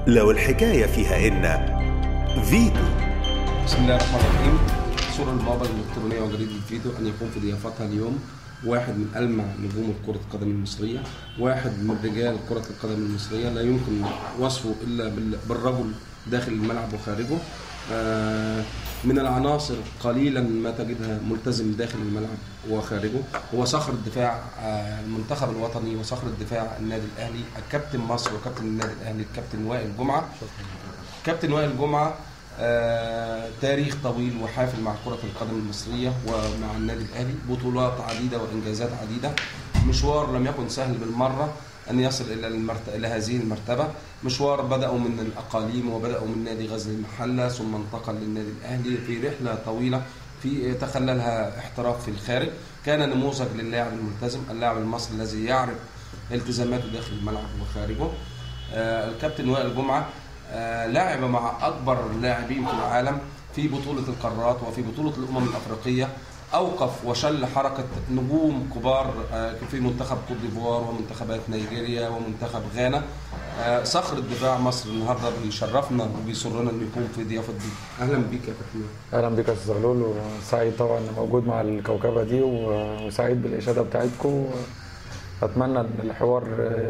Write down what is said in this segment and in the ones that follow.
لو الحكاية فيها إن فيتو بسم الله الرحمن الرحيم سر الموابا الإلكترونية وجريدة الفيديو أن يكون في ضيافتها اليوم واحد من ألمع نجوم كرة القدم المصرية واحد من رجال كرة القدم المصرية لا يمكن وصفه إلا بال- بالرجل داخل الملعب وخارجه آه، من العناصر قليلا ما تجدها ملتزم داخل الملعب وخارجه هو صخر الدفاع آه، المنتخب الوطني وصخر الدفاع النادي الأهلي الكابتن مصر وكابتن النادي الأهلي الكابتن وائل جمعة كابتن وائل جمعة آه، تاريخ طويل وحافل مع كرة القدم المصرية ومع النادي الأهلي بطولات عديدة وإنجازات عديدة مشوار لم يكن سهل بالمرة أن يصل إلى المرت... إلى هذه المرتبة مشوار بدأوا من الأقاليم وبدأوا من نادي غزل المحلة ثم انتقل للنادي الأهلي في رحلة طويلة في تخللها احتراف في الخارج كان نموذج للاعب الملتزم اللاعب المصري الذي يعرف التزاماته داخل الملعب وخارجه آه، الكابتن وائل جمعه آه، لعب مع اكبر اللاعبين في العالم في بطوله القارات وفي بطوله الامم الافريقيه اوقف وشل حركه نجوم كبار آه، في منتخب كوت ديفوار ومنتخبات نيجيريا ومنتخب غانا آه، صخر الدفاع مصر النهارده بيشرفنا وبيسرنا انه يكون في ضيافه دي اهلا بيك يا كابتن وائل. اهلا بك يا استاذ زغلول وسعيد طبعا إني موجود مع الكوكبه دي و- وسعيد بالاشاده بتاعتكم اتمنى ان الحوار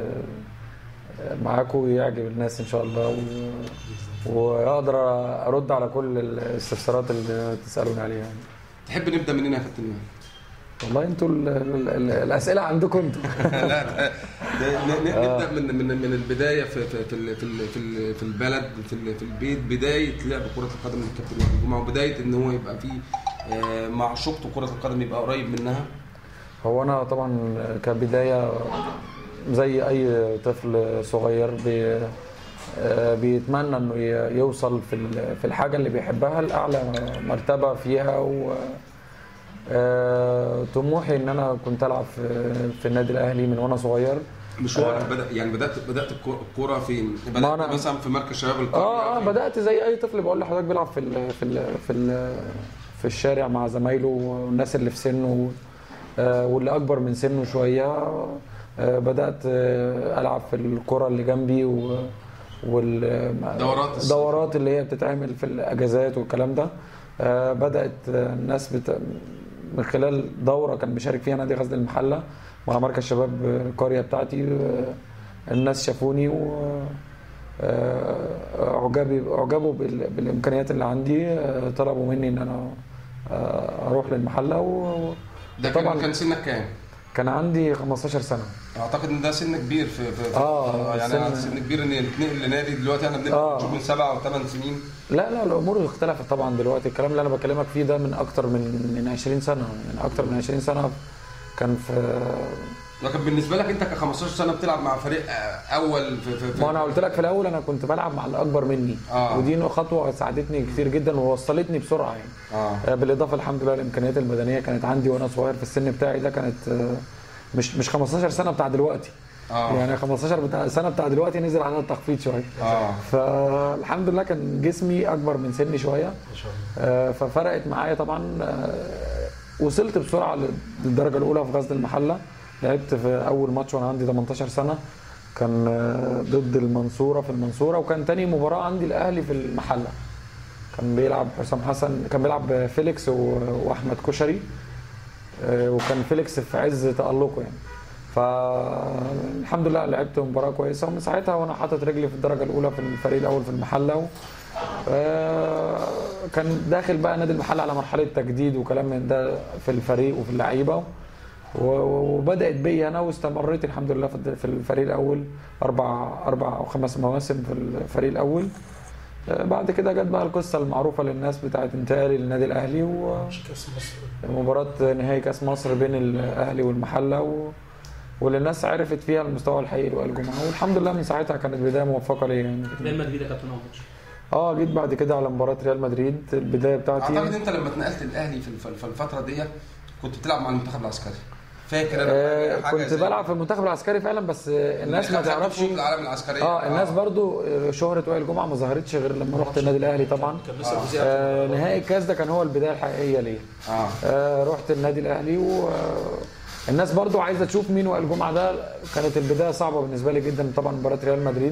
آه، معاكم يعجب الناس ان شاء الله و... واقدر ارد على كل الاستفسارات اللي تسالوني عليها يعني. تحب نبدا منين يا كابتن وائل؟ والله انتوا ال... ال... ال... الاسئله عندكم انتوا لا ده- ده ن- ن- نبدا من من من البدايه في في في ال- في ال- في ال- في البلد في ال- في البيت بدايه لعب كره القدم للكابتن وائل جمعه وبدايه ان هو يبقى فيه آه، معشوقته كره القدم يبقى قريب منها هو انا طبعا كبدايه زي اي طفل صغير بي آه، بيتمنى انه ي- يوصل في ال- في الحاجه اللي بيحبها لاعلى مرتبه فيها و آه، طموحي ان انا كنت العب في في النادي الاهلي من وانا صغير مشوارك بدا يعني بدات بدات الكو- الكوره فين؟ ما بدات أنا- مثلا في مركز شباب القريه اه اه فين؟ بدات زي اي طفل بقول لحضرتك بيلعب في ال في ال في ال في الشارع مع زمايله والناس اللي في سنه آه، واللي اكبر من سنه شويه آه، بدات آه، العب في الكره اللي جنبي و وال دورات الصيف. دورات اللي هي بتتعمل في الاجازات والكلام ده آه، بدات آه، الناس بت... من خلال دوره كان بيشارك فيها نادي غزل المحله مع مركز شباب القريه بتاعتي آه، الناس شافوني و آه، اعجابي اعجبوا بال- بالامكانيات اللي عندي آه، طلبوا مني ان انا آه، اروح للمحله و ده كان كان سنك كام؟ كان عندي 15 سنه اعتقد ان ده سن كبير في, في, في آه، يعني سن- سن كبير ان تنقل لنادي دلوقتي احنا بنبقى آه. بنشوف من سبع او ثمان سنين لا لا الامور اختلفت طبعا دلوقتي الكلام اللي انا بكلمك فيه ده من اكتر من من 20 سنه يعني اكتر من 20 سنه كان في لكن بالنسبه لك انت ك 15 سنه بتلعب مع فريق آه، اول في, في, في ما انا قلت لك في الاول انا كنت بلعب مع الاكبر مني آه. ودي خطوه ساعدتني كتير جدا ووصلتني بسرعه يعني اه آه، بالاضافه الحمد لله الامكانيات البدنيه كانت عندي وانا صغير في السن بتاعي ده كانت آه، مش مش 15 سنه بتاع دلوقتي اه يعني 15 بتاع سنه بتاع دلوقتي نزل عليها التخفيض شويه اه فالحمد لله كان جسمي اكبر من سني شويه آه، ففرقت معايا طبعا آه، وصلت بسرعه للدرجه الاولى في غزل المحله لعبت في اول ماتش وانا عندي 18 سنه كان آه، ضد المنصوره في المنصوره وكان تاني مباراه عندي الاهلي في المحله كان بيلعب حسام حسن كان بيلعب فيليكس و- واحمد كشري آه، وكان فيليكس في عز تألقه يعني فالحمد لله لعبت مباراه كويسه ومن ساعتها وانا حاطط رجلي في الدرجه الاولى في الفريق الاول في المحله و... آه، كان داخل بقى نادي المحله على مرحله تجديد وكلام من ده في الفريق وفي اللعيبه و- وبدات بي انا واستمريت الحمد لله في الد- في الفريق الاول اربع اربع او خمس مواسم في الفريق الاول آه، بعد كده جت بقى القصه المعروفه للناس بتاعت انتقالي للنادي الاهلي و... كاس مصر مباراة نهائي كاس مصر بين الاهلي والمحله و... واللي الناس عرفت فيها المستوى الحقيقي لوائل جمعه والحمد لله من ساعتها كانت بدايه موفقه ليا يعني ريال مدريد يا كابتن عمر اه جيت بعد كده على مباراه ريال مدريد البدايه اعتقد بتاعتي انت لما اتنقلت الاهلي في الف- في الفتره دي كنت بتلعب مع المنتخب العسكري فاكر انا آه حاجة كنت زي- بلعب في المنتخب العسكري فعلا بس آه، الناس ما خدت تعرفش بطولة العالم العسكريه اه الناس برضو آه، شهره وائل جمعه ما ظهرتش غير لما رحت النادي الاهلي طبعا كان لسه مذيع آه نهائي الكاس ده كان هو البدايه الحقيقيه ليا اه آه رحت النادي الاهلي و آه، الناس برضو عايزه تشوف مين وائل جمعه ده كانت البدايه صعبه بالنسبه لي جدا طبعا مباراه ريال مدريد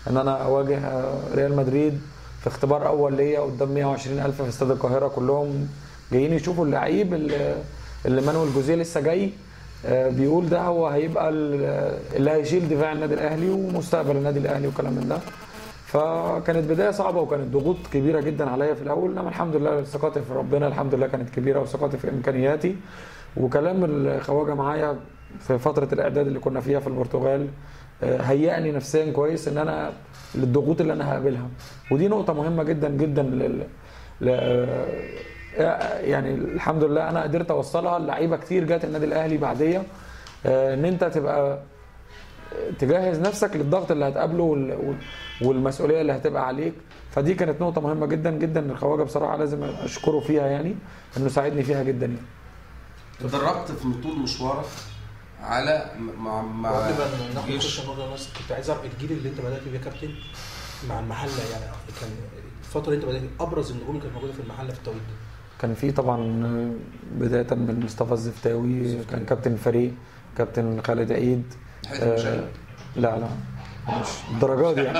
ان انا اواجه آه، ريال مدريد في اختبار اول ليا قدام 120 الف في استاد القاهره كلهم جايين يشوفوا اللعيب اللي, اللي مانويل جوزيه لسه جاي آه، بيقول ده هو هيبقى ال- اللي هيشيل دفاع النادي الاهلي ومستقبل النادي الاهلي وكلام من ده فكانت بدايه صعبه وكانت ضغوط كبيره جدا عليا في الاول انما الحمد لله ثقتي في ربنا الحمد لله كانت كبيره وثقتي في امكانياتي وكلام الخواجه معايا في فتره الاعداد اللي كنا فيها في البرتغال آه، هيأني نفسيا كويس ان انا للضغوط اللي انا هقابلها ودي نقطه مهمه جدا جدا لل... ل... آه، يعني الحمد لله انا قدرت اوصلها لعيبه كتير جت النادي الاهلي بعديه آه، ان انت تبقى تجهز نفسك للضغط اللي هتقابله وال- وال- والمسؤوليه اللي هتبقى عليك فدي كانت نقطه مهمه جدا جدا الخواجه بصراحه لازم اشكره فيها يعني انه ساعدني فيها جدا يعني تدربت في طول مشوارك على مع مع قبل ما ناخد جيش نخش الموضوع ده بس كنت عايز اعرف الجيل اللي انت بدات بيه يا كابتن مع المحله يعني كان الفتره اللي انت بدات ابرز النجوم اللي كانت موجوده في المحله في التوقيت ده كان في طبعا بدايه من مصطفى الزفتاوي كان كابتن الفريق كابتن خالد عيد حيث المشاهد. آه، لا لا مش الدرجات دي يعني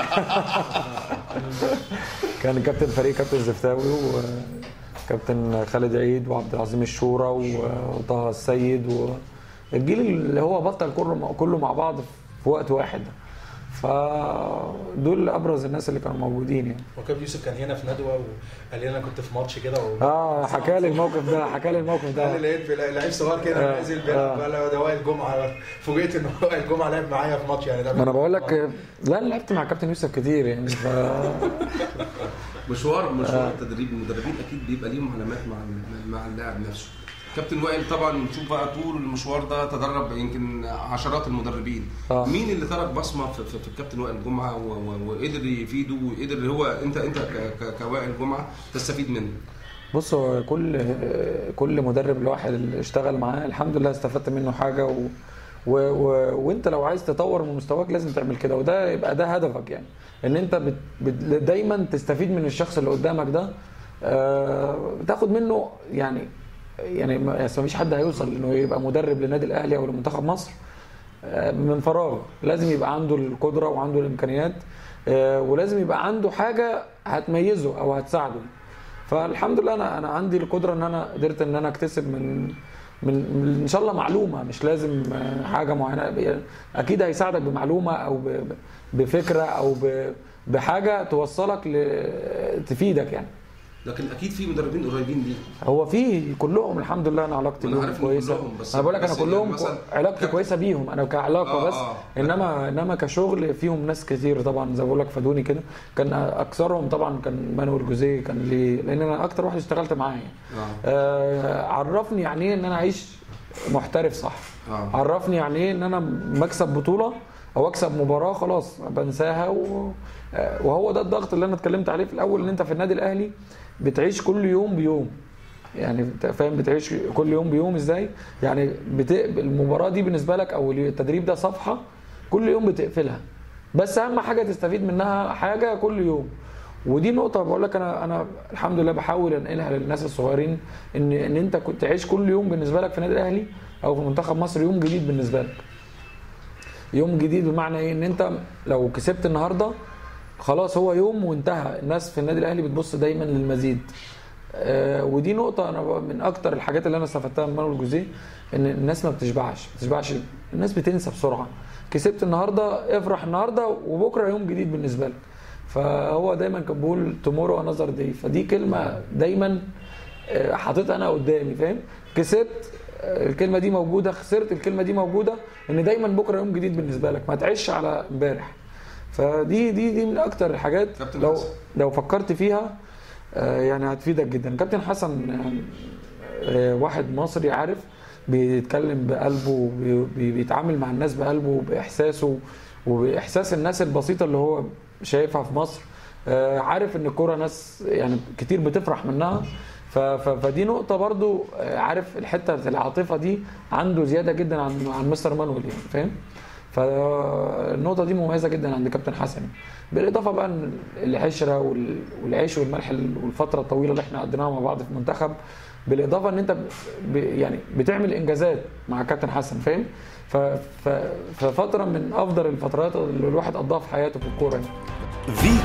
كان كابتن الفريق كابتن الزفتاوي وكابتن خالد عيد وعبد العظيم الشورى وطه السيد والجيل اللي هو بطل كله كله مع بعض في وقت واحد فدول ابرز الناس اللي كانوا موجودين يعني وكابتن يوسف كان هنا في ندوه وقال لي انا كنت في ماتش كده و... اه حكى لي الموقف ده حكى لي الموقف قال ده لي لقيت في لعيب صغير كده آه، نازل بيلعب آه. قال لي ده وائل جمعه فوجئت ان وائل جمعه لعب معايا في ماتش يعني ده ما انا بقول لك لا انا لعبت مع كابتن يوسف كتير يعني ف... مشوار مشوار التدريب المدربين اكيد بيبقى ليهم علامات مع مع اللاعب نفسه كابتن وائل طبعا نشوف بقى طول المشوار ده تدرب يمكن عشرات المدربين آه. مين اللي ترك بصمه في, في, في الكابتن وائل جمعه و- و- وقدر يفيده وقدر هو انت انت ك- ك- كوائل جمعه تستفيد منه بص هو كل كل مدرب الواحد اللي اشتغل معاه الحمد لله استفدت منه حاجه و... و... و... وانت لو عايز تطور من مستواك لازم تعمل كده وده يبقى ده هدفك يعني ان انت بت... بت... دايما تستفيد من الشخص اللي قدامك ده آه... تاخد منه يعني يعني ما يعني مفيش حد هيوصل انه يبقى مدرب للنادي الاهلي او لمنتخب مصر آه، من فراغ لازم يبقى عنده القدره وعنده الامكانيات آه، ولازم يبقى عنده حاجه هتميزه او هتساعده فالحمد لله انا انا عندي القدره ان انا قدرت ان انا اكتسب من من من- ان شاء الله معلومه مش لازم آه، حاجه معينه اكيد هيساعدك بمعلومه او ب- ب- بفكره او ب- بحاجه توصلك ل- تفيدك يعني لكن اكيد في مدربين قريبين ليك هو في كلهم الحمد لله انا علاقتي أنا بيهم عارف إن كويسه كلهم، بس- انا بقول لك انا بس يعني كلهم مثلا علاقتي كابتن- كويسه بيهم انا كعلاقه آه، بس آه. انما انما كشغل فيهم ناس كتير طبعا زي ما بقول لك فادوني كده كان اكثرهم طبعا كان مانويل جوزيه كان ليه لان انا اكتر واحد اشتغلت معاه يعني اه آه عرفني يعني ايه ان انا اعيش محترف صح آه. عرفني يعني ايه ان انا مكسب بطوله او اكسب مباراه خلاص بنساها و... آه، وهو ده الضغط اللي انا اتكلمت عليه في الاول ان انت في النادي الاهلي بتعيش كل يوم بيوم يعني انت فاهم بتعيش كل يوم بيوم ازاي يعني بت... المباراه دي بالنسبه لك او التدريب ده صفحه كل يوم بتقفلها بس اهم حاجه تستفيد منها حاجه كل يوم ودي نقطة بقول لك أنا أنا الحمد لله بحاول أنقلها للناس الصغيرين إن إن أنت كنت تعيش كل يوم بالنسبة لك في النادي الأهلي أو في منتخب مصر يوم جديد بالنسبة لك. يوم جديد بمعنى إيه؟ إن أنت لو كسبت النهاردة خلاص هو يوم وانتهى الناس في النادي الأهلي بتبص دايما للمزيد. آه ودي نقطة أنا ب- من أكتر الحاجات اللي أنا استفدتها من مانويل جوزيه إن الناس ما بتشبعش، ما بتشبعش الناس بتنسى بسرعة. كسبت النهارده افرح النهارده وبكره يوم جديد بالنسبة لك. فهو دايما كان بيقول تومورو انذر داي فدي كلمه دايما آه، حاططها انا قدامي فاهم كسبت آه، الكلمه دي موجوده خسرت الكلمه دي موجوده ان دايما بكره يوم جديد بالنسبه لك ما تعيش على امبارح فدي دي دي من اكتر الحاجات كابتن لو حسن. لو فكرت فيها آه، يعني هتفيدك جدا كابتن حسن آه، آه، واحد مصري عارف بيتكلم بقلبه وبي- بي- بيتعامل مع الناس بقلبه وباحساسه وباحساس الناس البسيطه اللي هو شايفها في مصر آه، عارف ان الكوره ناس يعني كتير بتفرح منها ف- ف- فدي نقطة برضو آه، عارف الحتة بتاعت العاطفة دي عنده زيادة جدا عن عن مستر مانويل يعني فاهم؟ فالنقطة دي مميزة جدا عند كابتن حسن بالإضافة بقى إن العشرة وال- والعيش والملح والفترة الطويلة اللي احنا قضيناها مع بعض في المنتخب بالإضافة إن أنت ب- يعني بتعمل إنجازات مع كابتن حسن فاهم؟ ف... ف... ففتره من افضل الفترات اللي الواحد قضاها في حياته في الكوره يعني. فيتو